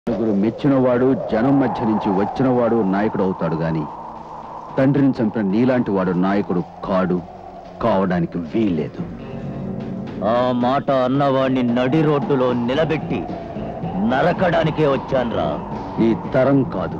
నలుగురు మెచ్చినవాడు జనం మధ్య నుంచి వచ్చినవాడు నాయకుడు అవుతాడు గాని తండ్రిని చంపిన నీలాంటి వాడు నాయకుడు కాడు కావడానికి వీల్లేదు ఆ మాట అన్నవాణ్ణి నడి రోడ్డులో నిలబెట్టి నరకడానికే వచ్చాన్రా ఈ తరం కాదు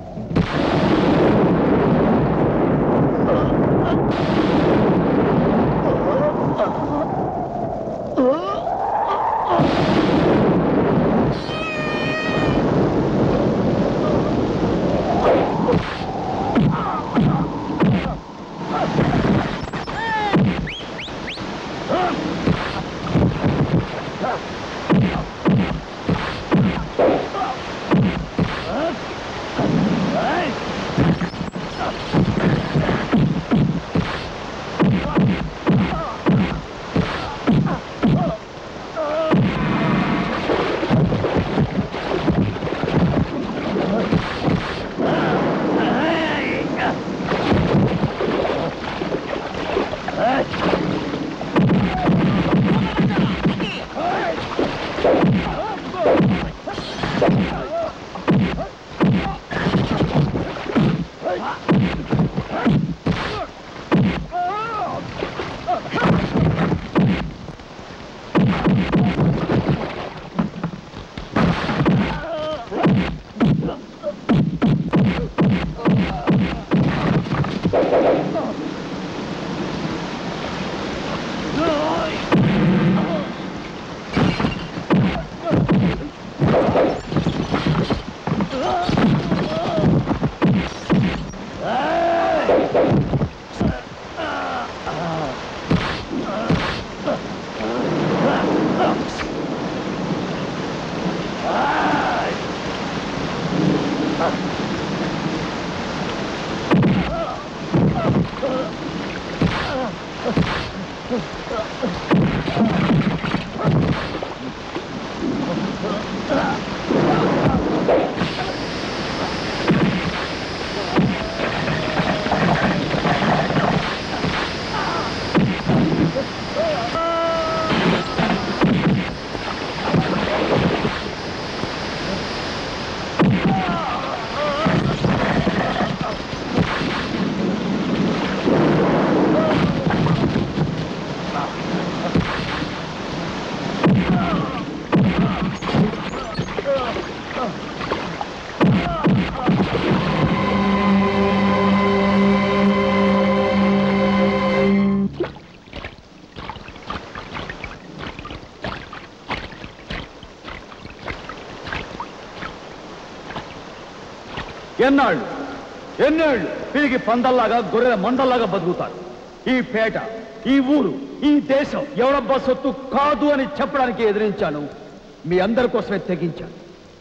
ఎన్నాళ్ళు ఎన్నేళ్ళు తిరిగి పందల్లాగా గొర్రెల మందల్లాగా బతుకుతారు ఈ పేట ఈ ఊరు ఈ దేశం ఎవరబ్బా సొత్తు కాదు అని చెప్పడానికి ఎదిరించాను మీ అందరి కోసమే తెగించాను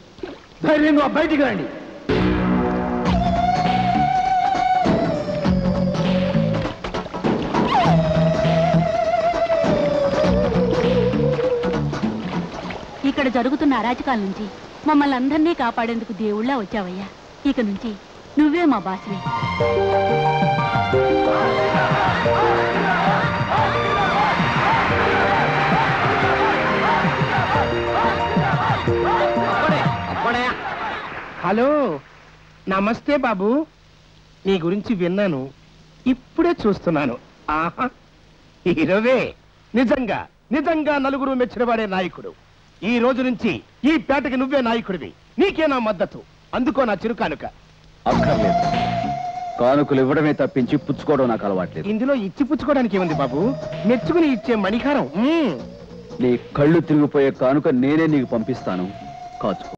ధైర్యంగా బయటికి రండి ఇక్కడ జరుగుతున్న అరాచకాల నుంచి మమ్మల్ని అందరినీ కాపాడేందుకు దేవుళ్ళ వచ్చావయ్యా ఇక నుంచి నువ్వే మా బాసివి హలో నమస్తే బాబు నీ గురించి విన్నాను ఇప్పుడే చూస్తున్నాను ఆహా హీరోవే నిజంగా నిజంగా నలుగురు మెచ్చినవాడే నాయకుడు ఈ రోజు నుంచి ఈ పేటకి నువ్వే నాయకుడివి నీకే నా మద్దతు అందుకో నా చిరుకానుక అక్కర్లేదు కానుకలు ఇవ్వడమే తప్పించి పుచ్చుకోవడం నాకు అలవాట్లేదు ఇందులో ఇచ్చి పుచ్చుకోవడానికి ఏముంది బాబు మెచ్చుకుని ఇచ్చే మణిహారం మ్మ్. నీ కళ్ళు తిరిగిపోయే కానుక నేనే నీకు పంపిస్తాను కాచుకో